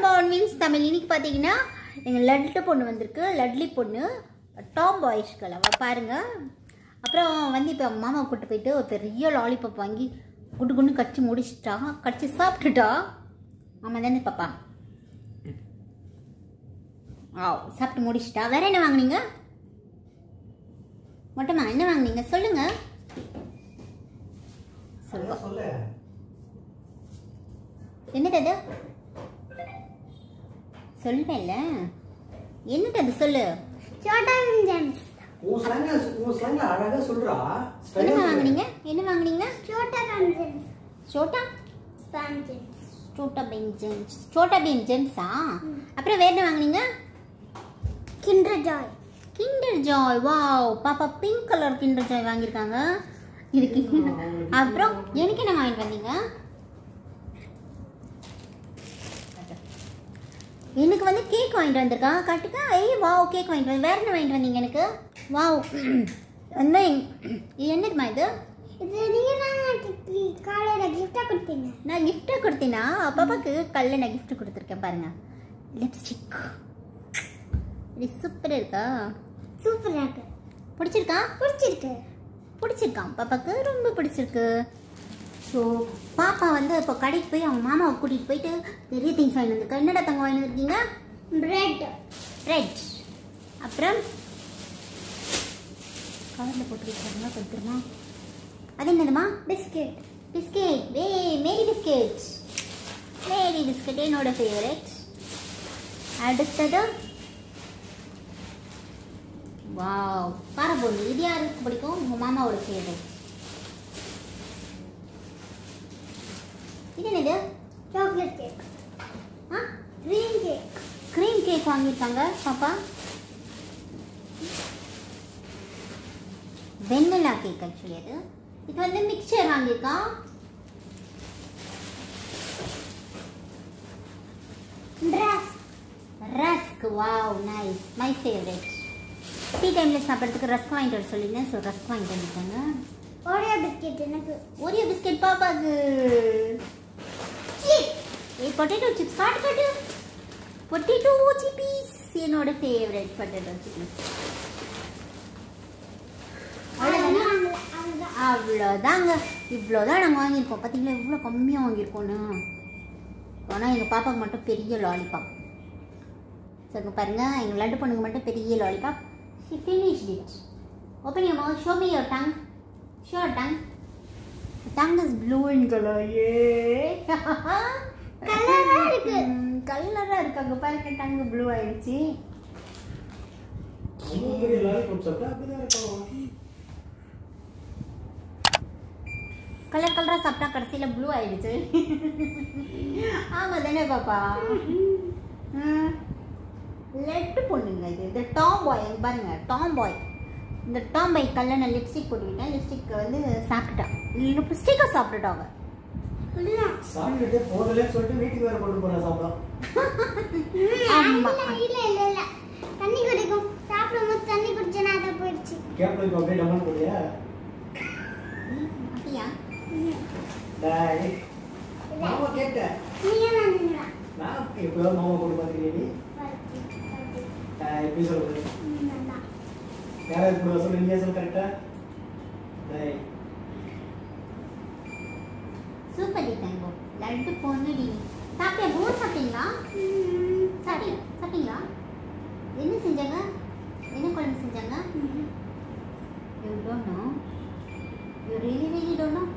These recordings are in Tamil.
பான் மீன்ஸ் தமிழ் இன்னைக்கு பார்த்தீங்கன்னா எங்கள் லட்டு பொண்ணு வந்திருக்கு லட்லி பொண்ணு டாப் பாய்ஸ் கலவா பாருங்க அப்புறம் வந்து இப்போ மாமா கூட்டு போயிட்டு ஒரு பெரிய லாலிபாப் வாங்கி குண்டு குண்டு கடிச்சு முடிச்சிட்டா கடிச்சு சாப்பிட்டுட்டா ஆமாம் தானே பாப்பா ஆ சாப்பிட்டு முடிச்சிட்டா வேற என்ன வாங்குனீங்க மொட்டமா என்ன வாங்குனீங்க சொல்லுங்க சொல்லுவா சொல்லு என்னது அது சொல்லுவேன்ல என்னது அது சொல்லு சோட்டா பீம் உன் ஸ்லாங்க உன் ஸ்லாங்க அழகா சொல்றா என்ன வாங்குனீங்க என்ன வாங்குனீங்க சோட்டா பீம் சோட்டா பீம் சோட்டா பீம் ஜென்ஸ் சோட்டா பீம் ஜென்ஸா அப்புறம் வேற என்ன வாங்குனீங்க Kinder Joy Kinder Joy wow பாப்பா பிங்க் கலர் கிண்டர் ஜாய் வாங்கியிருக்காங்க இதுக்கு அப்புறம் எனக்கு என்ன வாங்கிட்டு வந்தீங்க எனக்கு வந்து கேக் வாங்கிட்டு வந்திருக்கா கட்டுக்கா ஐய் வாவ் கேக் வாங்கிட்டு வந்து வேற என்ன வாங்கிட்டு வந்தீங்க எனக்கு வாவ் வந்து இது என்னதுமா இது இது நீங்க தான் காலையில கிஃப்டா கொடுத்தீங்க நான் கிஃப்டாக கொடுத்தேனா பாப்பாக்கு கல்ல நான் gift கொடுத்துருக்கேன் பாருங்க லிப்ஸ்டிக் இது சூப்பராக இருக்கா சூப்பரா இருக்கு பிடிச்சிருக்கா பிடிச்சிருக்கு பிடிச்சிருக்கான் பாப்பாக்கு ரொம்ப பிடிச்சிருக்கு ஸோ பாப்பா வந்து இப்போ கடைக்கு போய் அவங்க மாமாவை கூட்டிகிட்டு போயிட்டு பெரிய திங்ஸ் வாங்கி வந்திருக்கா என்னடா தங்க வாங்கி வந்திருக்கீங்க பிரெட் ரெட் அப்புறம் கவரில் போட்டு வச்சாங்க கொடுத்துருமா அது என்னதுமா பிஸ்கெட் பிஸ்கெட் வே மேரி பிஸ்கெட் மேரி பிஸ்கெட் என்னோட ஃபேவரட் அடுத்தது வாவ் காரபோனி இது யாருக்கு பிடிக்கும் உங்கள் மாமாவோட ஃபேவரட் இது என்னது சாக்லேட் கேக் ஆ க்ரீன் கேக் க்ரீம் கேக் வாங்கியிருக்காங்க பாப்பா வெண்ணிலா கேக் ஆக்சுவலி அது இது வந்து மிக்சர் வாங்கியிருக்கான் ட்ரெஸ் rusk wow nice my favourite tea டைமில் சாப்பிட்றதுக்கு ரஸ்க் வாங்கிட்டு வர சொல்லியிருந்தேன் ஸோ ரஸ்க் வாங்கிட்டு வந்துருக்காங்க ஓரியோ பிஸ்கெட் எனக்கு ஒரே பிஸ்கெட் பாப்பாக்கு ஏ பொட்டேட்டோ சிப்ஸ் காட்டு காட்டு பொட்டேட்டோ சிப்பீஸ் என்னோட ஃபேவரட் பொட்டேட்டோ சிப்பீஸ் அவ்வளோதானா அதுதான் அவ்வளோதாங்க இவ்வளோதான் நாங்கள் வாங்கியிருக்கோம் பார்த்தீங்களா இவ்வளோ கம்மியாக வாங்கியிருக்கோன்னு ஆனால் எங்கள் பாப்பாவுக்கு மட்டும் பெரிய லாலிபாப் சரிங்க பாருங்கள் எங்கள் லட்டு பொண்ணுக்கு மட்டும் பெரிய lollipop she finish it open you mouth show me your tongue show tongue tongue is blue in colour ஏ கலரா இருக்கு கலராக இருக்கு அங்கே பாருங்க டங் ப்ளூ ஆயிடுச்சு ரொம்ப பெரிய லாலிபாப் சாப்பிட்டா அப்படிதான் இருக்கும் கலர் கலராக சாப்பிட்டா கடைசியில் ப்ளூ ஆயிடுச்சு ஆமாம் தானே பாப்பா லெட்டு பொண்ணுங்க இது இந்த டாம் பாய் பாருங்க டாம் பாய் இந்த டாம் பாய் கல்ல நான் லிப்ஸ்டிக் போட்டுக்கிட்டேன் லிப்ஸ்டிக் வந்து சாப்பிட்டுட்டான் லிப்ஸ்டிக்கை சாப்பிட்டுட்டாங்க இல்ல சாப்பிட்டுட்டு போகலன்னு சொல்லிட்டு வீட்டுக்கு வேற கொண்டு போறேன் சாப்பிடும் ஆமா. இல்ல இல்ல இல்ல தண்ணி குடிக்கும் சாப்பிடும்போது தண்ணி குடிச்சேன்னா அதை போயிடுச்சு கேப்ல இப்போ அப்படியே டமான் போறியா அப்படியா டாய் மாமா கேட்டேன் நீங்க தான் நான் எப்போதாவது மாமா போட்டு பார்த்துக்கிறீங்க நீ டாய் எப்படி சொல்றது யாராவது கூட சொல்லு நீங்க சொல்ல கரெக்டா டாய் சூப்பர் டி தங்கோ லட்டு பொண்ணுடி சாப்பிட்டியா போர் சாப்பிட்டீங்களா சாப்பிட்டீங்க சாப்பிட்டீங்களா என்ன செஞ்சாங்க என்ன குழம்பு செஞ்சாங்க you don't know you really really don't know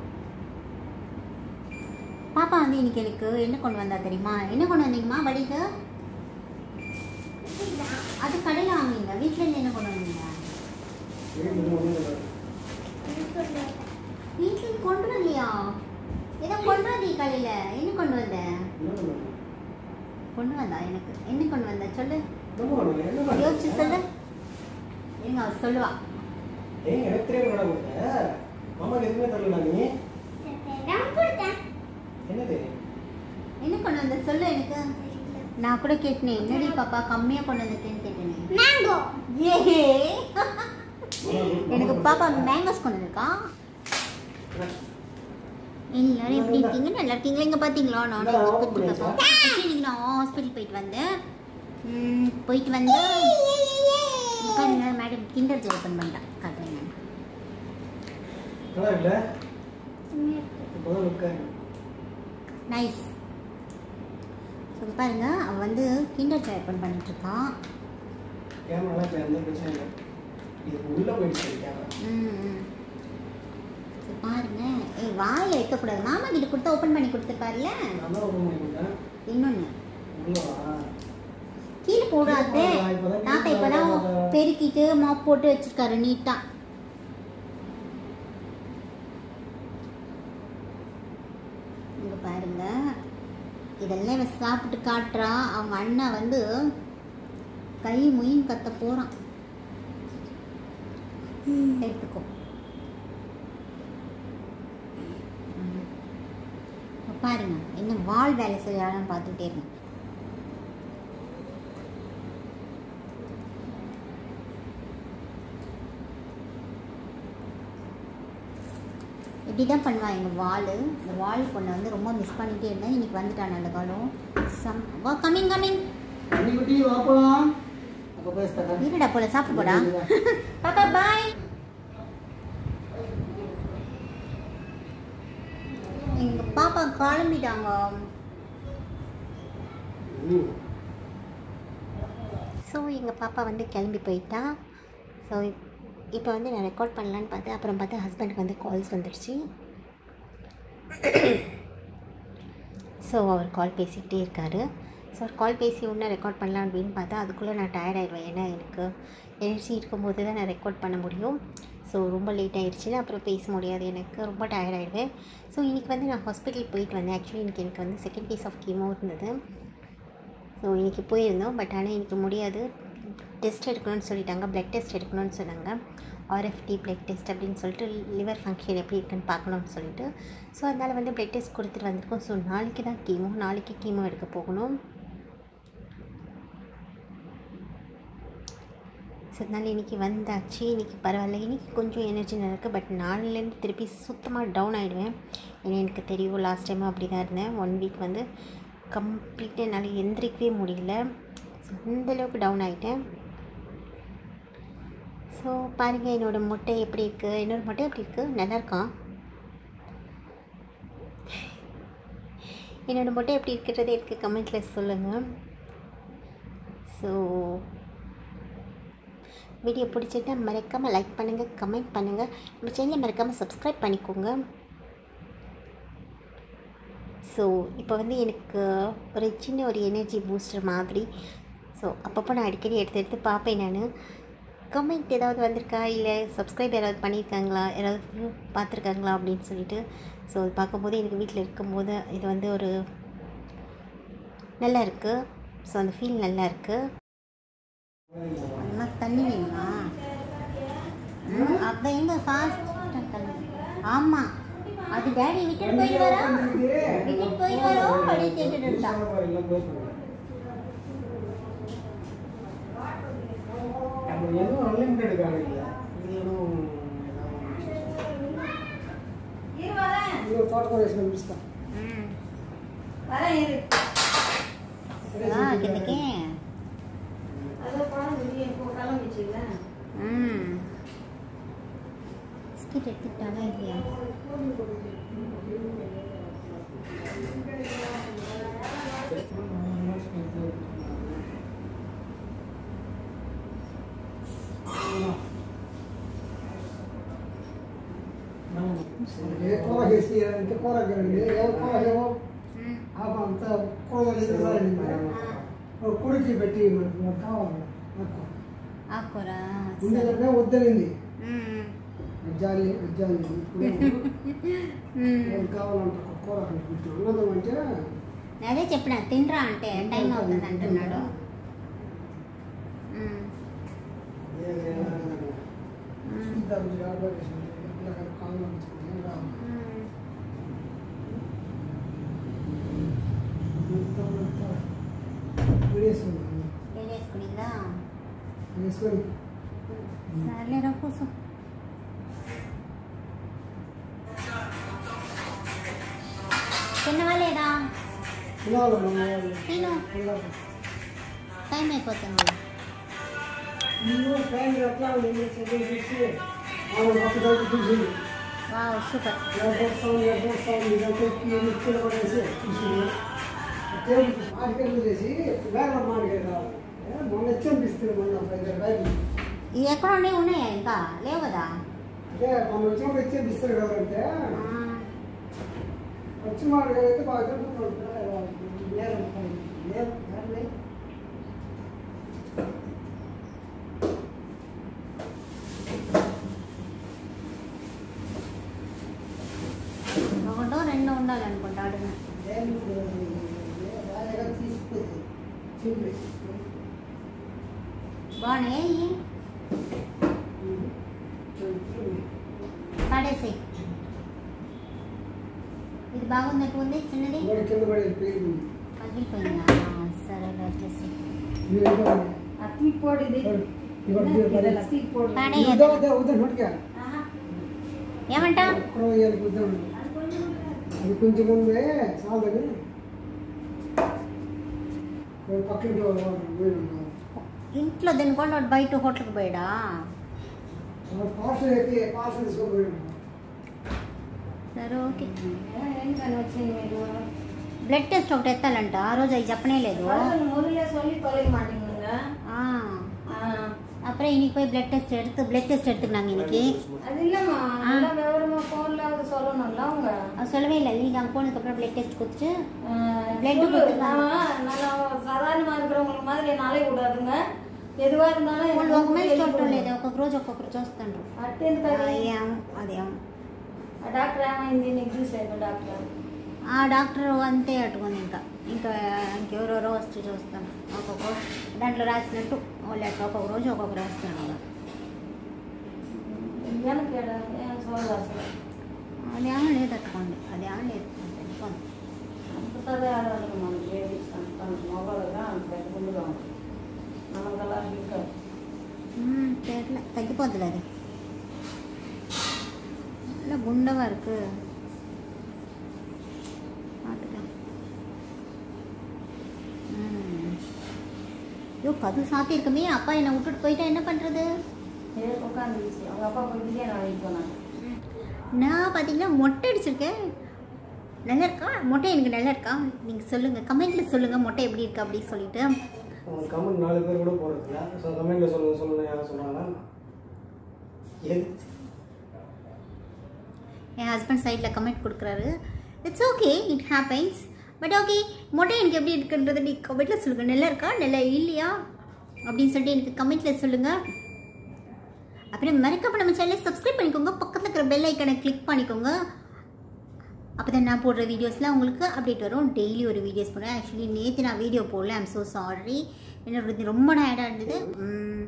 பாப்பா வந்து இன்னைக்கு எனக்கு என்ன கொண்டு வந்தா தெரியுமா என்ன கொண்டு வந்தீங்கம்மா வழிக்கு அது கடையில் வாங்குவீங்க வீட்டில் இருந்து என்ன கொண்டு வந்தீங்க வீட்டுல இருந்து ஒண்ணும் இல்லை. வீட்டில் இருந்து கொண்டு வரலையா ஏதோ கொண்டு வந்தீ காலையில் என்ன கொண்டு வந்த என்ன பண்ணுவ? கொண்டு வந்தா எனக்கு என்ன கொண்டு வந்த சொல்லு என்ன பண்ணுவ? என்ன பண்ணுவ? யோசிச்சு சொல்லு எங்க அவர் சொல்லுவா ஏய், எனக்கு தெரியாம கடை கொடுத்த. மாமாக்கு எதுவுமே தரல நீ என்னது என்ன கொண்டு வந்த சொல்லு எனக்கு நான் கூட கேட்டேன் என்னடி பாப்பா கம்மியா கொண்டு வந்திருக்கேன்னு கேட்டேனே மேங்கோ ஏ மாமா, எனக்கு மாமா பாப்பா மேங்கோஸ் கொண்டு வந்திருக்கா எல்லாரும் எப்படி இருக்கீங்க நல்லா இருக்கீங்களா இங்க பாத்தீங்களா நானும் இந்தா, இங்க open குத்து பண்ணியாச்சா? பாப்பா. இன்னைக்கு நான் ஹாஸ்பிட்டல் போயிட்டு வந்தேன் ம், போயிட்டு வந்து உட்காருங்க மேடம் கிண்டர் ஜெய் ஓப்பன் பண்ணிட்டேன் காட்டுறேன் நான் நல்லா இருக்குல்ல இப்போதான் லுக்காக நைஸ் ஸோ பாருங்க அவன் வந்து கிண்டர் ஜெய் ஓப்பன் பண்ணிட்டு இருக்கான் கேமராலாம் இப்போ எந்த பிரச்சனையும் இல்லை இதுக்கு உள்ளே போயிடுச்சு கேமரா ம் ம். சரி, பாருங்க ஏய் வாயில் வைக்கக்கூடாது மாமா கிட்ட கொடுத்து ஓப்பன் பண்ணி கொடுத்துருப்பாருல நான் தான் ஓப்பன் பண்ணி கொடுத்தேன் இன்னொன்று உள்ளவா கீழே போடாது கீழே போடா, இப்பதான் தாத்தா கீழே இப்போதான் போடாத. பெருக்கிட்டு மாப் போட்டு வச்சிருக்காரு நீட்டா இங்க பாருங்க இதெல்லாம் இவன் சாப்பிட்டு காட்டுறா அவங்க அண்ணன் வந்து கை முயின் கத்த போறான் எடுத்துக்கோ ம். இப்ப பாருங்க என்ன வால் வேலை செய்யறான்னு பார்த்துட்டே இருக்கேன் இப்படி தான் பண்ணுவான் எங்கள் வாள் இந்த வால் பொண்ணை வந்து ரொம்ப மிஸ் பண்ணிகிட்டே இருந்தேன் இன்னைக்கு வந்துட்டான் நல்ல காலம் சம் வா கமிங் கமிங் தண்ணி குட்டி வாப்பலாம் அப்போ பேசுகிறேன் வீடடா போல சாப்பிட்டு போடா பாப்பா பாய் எங்கள் பாப்பா கிளம்பிட்டாங்க ம் ஸோ எங்கள் பாப்பா வந்து கிளம்பி போயிட்டா ஸோ இப்போ வந்து நான் ரெக்கார்ட் பண்ணலான்னு பார்த்தேன் அப்புறம் பார்த்தா ஹஸ்பண்டுக்கு வந்து கால்ஸ் வந்துடுச்சு ஸோ அவர் கால் பேசிக்கிட்டே இருக்காரு ஸோ அவர் கால் பேசி இன்னும் ரெக்கார்ட் பண்ணலாம் அப்படின்னு பார்த்தா அதுக்குள்ளே நான் டயர்ட் ஆயிடுவேன் ஏன்னா எனக்கு எனர்ஜி இருக்கும்போது தான் நான் ரெக்கார்ட் பண்ண முடியும் ஸோ ரொம்ப லேட் ஆயிடுச்சுன்னா அப்புறம் பேச முடியாது எனக்கு ரொம்ப டயர்ட் ஆயிடுவேன் ஸோ இன்றைக்கி வந்து நான் ஹாஸ்பிட்டல் போயிட்டு வந்தேன் ஆக்சுவலி இன்றைக்கி எனக்கு வந்து செகண்ட் பீஸ் ஆஃப் கீமோ இருந்தது ஸோ இன்றைக்கி போயிருந்தோம் பட் ஆனால் இன்றைக்கி முடியாது டெஸ்ட் எடுக்கணும்னு சொல்லிட்டாங்க பிளட் டெஸ்ட் எடுக்கணும்னு சொன்னாங்க ஆர்எஃப்டி பிளட் டெஸ்ட் அப்படின்னு சொல்லிட்டு லிவர் ஃபங்க்ஷன் எப்படி இருக்குன்னு பார்க்கணும்னு சொல்லிட்டு ஸோ அதனால் வந்து பிளட் டெஸ்ட் கொடுத்துட்டு வந்திருக்கோம் ஸோ நாளைக்கு தான் கீமோ நாளைக்கு கீமோ எடுக்க போகணும் ஸோ அதனால் இன்றைக்கி வந்தாச்சு இன்றைக்கி பரவாயில்ல இன்றைக்கி கொஞ்சம் எனர்ஜி இருக்குது பட் நாளிலேருந்து திருப்பி சுத்தமாக டவுன் ஆகிடுவேன் ஏன்னா எனக்கு தெரியும் லாஸ்ட் டைமும் அப்படி தான் இருந்தேன் ஒன் வீக் வந்து கம்ப்ளீட்டாக என்னால் எந்திரிக்கவே முடியல ஸோ அந்தளவுக்கு டவுன் ஆகிட்டேன் ஸோ பாருங்கள் என்னோடய மொட்டை எப்படி இருக்குது என்னோட மொட்டை எப்படி இருக்குது நல்லா இருக்கான் என்னோடய மொட்டை எப்படி இருக்கிறது எனக்கு கமெண்ட்டில் சொல்லுங்கள் ஸோ வீடியோ பிடிச்சிட்டா மறக்காமல் லைக் பண்ணுங்கள் கமெண்ட் பண்ணுங்கள் நம்ம சேனலை மறக்காமல் சப்ஸ்கிரைப் பண்ணிக்கோங்க ஸோ இப்போ வந்து எனக்கு ஒரு சின்ன ஒரு எனர்ஜி பூஸ்டர் மாதிரி ஸோ அப்பப்போ நான் அடிக்கடி எடுத்து எடுத்து பார்ப்பேன் நான் கமெண்ட் ஏதாவது வந்திருக்கா இல்லை சப்ஸ்கிரைப் யாராவது பண்ணியிருக்காங்களா யாராவது பார்த்துருக்காங்களா அப்படின்னு சொல்லிட்டு ஸோ அது பார்க்கும்போது எனக்கு வீட்டில் இருக்கும்போது இது வந்து ஒரு நல்லா இருக்குது ஸோ அந்த ஃபீல் நல்லா இருக்குது அம்மா தண்ணி வேணுமா அப்போ எங்க ஃபாஸ்ட் ஆமாம் அது டேடி விட்டுட்டு போயிட்டு வரா விட்டுட்டு போயிட்டு வரோம் அப்படியே கேட்டுட்டு இருந்தான் அப்போ எதுவும் அன்லிமிட்டெட் கார்டு இல்லை இது எதுவும் இது கார்பரேஷன் முடிச்சுதான் ஆ கிட்டக்கே ம் பிஸ்கட் எடுத்துக்கிட்டாங்களா இல்லையா ம் కుడికి పెట్టి మనకు కావాలి నాకు ఆకురా ముందుగా వద్దరింది మ్మ్. అజ్జాలి అజ్జాలి ఇప్పుడు మ్మ్. ఏం కావాలంట కూర కొంచెం అన్నదం అంటే అదే చెప్పిన తినరా అంటే టైం అవుతుంది అంటున్నాడు మ్మ్. మ్మ్. వేడేసుకునిందా వేసుకొని సర్లేరా కూర్చో తిన్నవా లేదా నేను టైం అయిపోతుంది వావ్ సూపర్ మొన్న ఇచ్చేపిస్తుంది మొన్న ఐదు రూపాయలు ఇవి ఎక్కడ ఉన్నాయి ఉన్నాయా ఇంకా లేవు కదా అంటే మొన్న వచ్చినప్పుడు ఇచ్చేపిస్తారు కదంటే ఆ, వచ్చి మాట్లాడితే బాగా చెప్పుకుంటారు లేదు లేదు లేదు ఒకటో రెండో ఉండాలనుకుంటా అడుగు బాగున్నాయి పడేసి ఇది బాగున్నట్టు ఉంది చిన్నది కింద పడే పేరు పగిలిపోయిందా సరే వచ్చేసి పడేయదు ఏమంటా అది కొంచెం ముందే చాలని పక్కన ఇంట్లో తినుకోండి వాడు బయట హోటల్కి పోయాడా పార్సల్ అయితే పార్సల్ తీసుకోపోయాడు సరే ఓకే బ్లడ్ టెస్ట్ ఒకటి ఎత్తాలంట ఆ రోజు అవి చెప్పనే లేదు ஆ அப்புறம் இன்னைக்கு போய் பிளட் டெஸ்ட் எடுத்து பிளட் டெஸ்ட் எடுத்துக்கினாங்க இன்னைக்கு அது சொல்லவே இல்லை இன்னைக்கு அங்கே போனதுக்கப்புறம் பிளட் டெஸ்ட் கொடுத்துட்டு Blood கொடுத்துருக்காங்க. సాధారణంగా இருக்கிறவங்களுக்கு மாதிரி நாளை கூடாதுங்க ఎదువా இருந்தாலும் వాళ్ళు எனக்கு ఒక మంచి తెలియదు. చూడటం లేదు ఒక్కొక్క రోజు ఒక్కొక్కరు చూస్తాండ్రు అట్టెందుకు అది? అదేం అదేం ఆ డాక్టర్ ఏమైంది నీకు చూసాను డాక్టర్ ఆ డాక్టర్ అంతే అట్టుకుంది ఇంకా ఇంకా ఇంకెవరెవరో వచ్చి చూస్తాం ఒక్కొక్క దాంట్లో రాసినట్టు వాళ్ళు అట్లా ఒక్కొక్క రోజు ఒక్కొక్క రాస్తాడు అలా. వెనక ఏం చూడదు అసలు అది ఏమో లేదు అట్టుకోండి అది ఏమో లేదు తెలుసుకోండి అంతదే ఆడాలి మనకి ఏది అంత మొగలుగా అంత పెద్ద ముందుగా ఉంటుంది మనకు అలా ఇంకా ம், தெரியல தைக்க போதில்ல அது நல்ல குண்டவா இருக்கு பார்த்துக்கலாம் ம். ஐயோ கது சாத்தியிருக்குமே அப்பா என்னை விட்டுட்டு போயிட்டா என்ன பண்ணுறது ఏ உட்காந்துச்சு அவங்க அப்பா போய் பிரியாணி வாங்கிட்டு போனாங்க நான் பார்த்தீங்கன்னா மொட்டை அடிச்சிருக்கேன் நல்லா இருக்கா மொட்டை எனக்கு நல்லா இருக்கா நீங்கள் சொல்லுங்கள் கமெண்ட்டில் சொல்லுங்கள் மொட்டை எப்படி இருக்கா அப்படின்னு சொல்லிட்டு கமெண்ட் நாலு பேர் கூட போடுறதில்ல ஸோ கமெண்ட்ல சொல்லுங்க சொல்லுங்க யாரும் சொன்னாங்கன்னா எது என் ஹஸ்பண்ட் சைடில் கமெண்ட் கொடுக்குறாரு it's okay it happens but okay மொட்டை எனக்கு எப்படி இருக்குன்றது நீ கமெண்ட்டில் சொல்லுங்கள் நல்லா இருக்கா நல்லா இல்லையா அப்படின்னு சொல்லிட்டு எனக்கு கமெண்ட்டில் சொல்லுங்கள் அப்புறம் மறக்காம நம்ம சேனலை சப்ஸ்கிரைப் பண்ணிக்கோங்க பக்கத்தில் இருக்கிற பெல் ஐக்கனை கிளிக் பண்ணிக்கோங்க அப்போ தான் நான் போடுற வீடியோஸ்லாம் உங்களுக்கு அப்டேட் வரும் டெய்லி ஒரு வீடியோஸ் போடுறேன் ஆக்சுவலி நேற்று நான் வீடியோ போடல ஐம் ஸோ சாரி என்னோட ரொம்ப டயர்டாக இருந்தது ம்.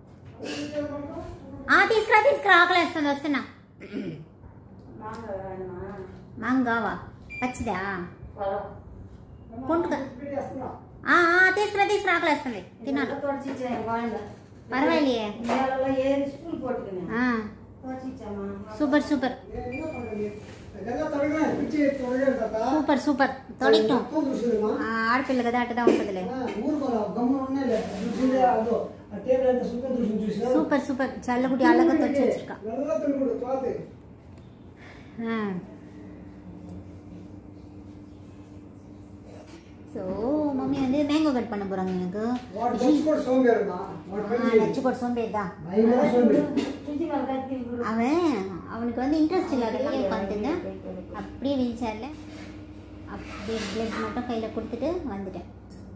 ఆ తీసుకురా తీసుకురా ఆకలి వేస్తుంది వస్తున్నా வாங்க வேணுமா మాంగావా పచ్చిదా வரோம் పొంటుగా ఆ, ఆ, తీసుకురా తీసుకురా ఆకలి వేస్తుంది తినాలి தொடச்சிச்சேன் என் குழந்தை పర్వాలేయే மேலெல்லாம் ஏறி ஸ்கூல் போட்டுக்கினேன் ఆ, தொடச்சிச்சேம்மா సూపర్ సూపర్ இதெல்லாம் தொடங்க பிச்சு தொடங்க தாத்தா సూపర్ సూపర్ తొడిగిటం మొత్తం చూసిందమ్మా ఆడపిల్ల కదా అటుదా ఉంటుందిలే ఊరుకో గమ్మున ఉన్నాయి చూసిందే అదో ఆ టేబుల్ అంతా సుఖం చూసి చూసినా సూపర్ సూపర్ చల్లగుడి అల్లగా తొచ్చి వచ్చిருக்கா நல்லா తిరుగుడు తోతే ஸோ மம்மி வந்து மேங்கோ கட் பண்ண போகிறாங்க எனக்கு వాడు దచ్చిపోడు సోంబేరుదా వాడు పని చేయడు. நச்சு போட்டு சோம்பேறிதான் భయంకర సోంబేరు ஃப்ரிட்ஜு மேலே கத்தி விடு. அவன் அவனுக்கு வந்து இன்ட்ரெஸ்ட் இல்லாதனால உட்காந்துங்க அப்படியே வீல் சேரில் அப்படியே பிளட் மட்டும் கையில் கொடுத்துட்டு வந்துட்டேன்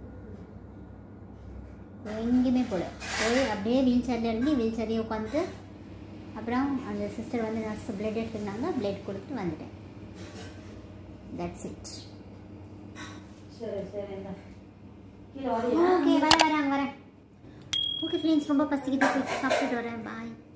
எங்கேயுமே போல போய் அப்படியே வீல் சேரில் இருந்து வீல் சேரியே உட்காந்துட்டு அப்புறம் அந்த சிஸ்டர் வந்து நர்ஸ் பிளட் எடுத்துருந்தாங்க பிளட் கொடுத்துட்டு வந்துட்டேன் தட்ஸ் இட் சரி சரி இந்தா. கீழே வரையா ஓகே வரேன் வரேன் வரேன் ஓகே ஃப்ரெண்ட்ஸ் ரொம்ப பசிக்கிட்டு போய் சாப்பிட்டுட்டு வரேன் பாய்